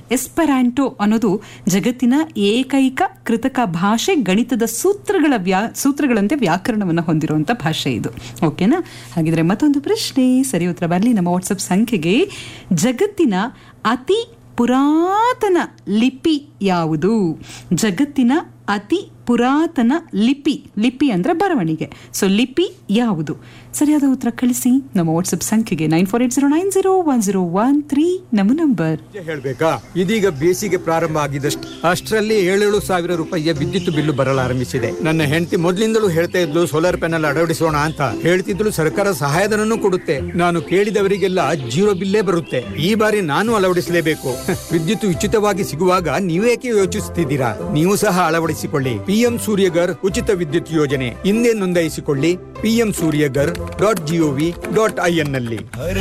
ಎಸ್ಪೆರಾಂಟೋ ಅನ್ನೋದು ಜಗತ್ತಿನ ಏಕೈಕ ಕೃತಕ ಭಾಷೆ ಗಣಿತದ ಸೂತ್ರಗಳ ವ್ಯಾ ಸೂತ್ರಗಳಂತೆ ವ್ಯಾಕರಣವನ್ನು ಹೊಂದಿರುವಂಥ ಭಾಷೆ ಇದು ಓಕೆನಾ ಹಾಗಿದ್ರೆ ಮತ್ತೊಂದು ಪ್ರಶ್ನೆ ಸರಿ ಉತ್ತರ ಬರಲಿ ನಮ್ಮ ವಾಟ್ಸಪ್ ಸಂಖ್ಯೆಗೆ ಜಗತ್ತಿನ ಅತಿ ಪುರಾತನ ಲಿಪಿ ಯಾವುದು ಜಗತ್ತಿನ ಅತಿ ಪುರಾತನ ಲಿಪಿ ಲಿಪಿ ಅಂದ್ರೆ ಬರವಣಿಗೆ ಸೊ ಲಿಪಿ ಯಾವುದು ಸರಿಯಾದ ಉತ್ತರ ಕಳಿಸಿ ನಮ್ಮ ವಾಟ್ಸಪ್ ಸಂಖ್ಯೆಗೆ nine four eight zero nine zero one zero one three ನಮ್ಮ ನಂಬರ್ ಹೇಳ್ಬೇಕಾ ಇದೀಗ ಬೇಸಿಗೆ ಪ್ರಾರಂಭ ಆಗಿದಷ್ಟು ಅಷ್ಟರಲ್ಲಿ ಏಳೇಳು ಸಾವಿರ ರೂಪಾಯಿಯ ವಿದ್ಯುತ್ ಬಿಲ್ಲು ಬರಲಾರಂಭಿಸಿದೆ ನನ್ನ ಹೆಂಡತಿ ಮೊದ್ಲಿಂದಲೂ ಹೇಳ್ತಾ ಇದ್ಲು ಸೋಲಾರ್ ಪ್ಯಾನಲ್ ಅಳವಡಿಸೋಣ ಅಂತ ಹೇಳ್ತಿದ್ಲು ಸರ್ಕಾರ ಸಹಾಯಧನನ್ನು ಕೊಡುತ್ತೆ ನಾನು ಕೇಳಿದವರಿಗೆಲ್ಲ ಜೀರೋ ಬಿಲ್ಲೇ ಬರುತ್ತೆ ಈ ಬಾರಿ ನಾನು ಅಳವಡಿಸಲೇಬೇಕು ವಿದ್ಯುತ್ ಉಚಿತವಾಗಿ ಸಿಗುವಾಗ ನೀವೇಕೆ ಯೋಚಿಸುತ್ತಿದ್ದೀರಾ ನೀವು ಸಹ ಅಳವಡಿಸಿಕೊಳ್ಳಿ ಪಿಎಂ ಸೂರ್ಯಗರ್ ಉಚಿತ ವಿದ್ಯುತ್ ಯೋಜನೆ ಹಿಂದೆ ನೋಂದಾಯಿಸಿಕೊಳ್ಳಿ PM Suryaghar dot GOV dot I N ನಲ್ಲಿ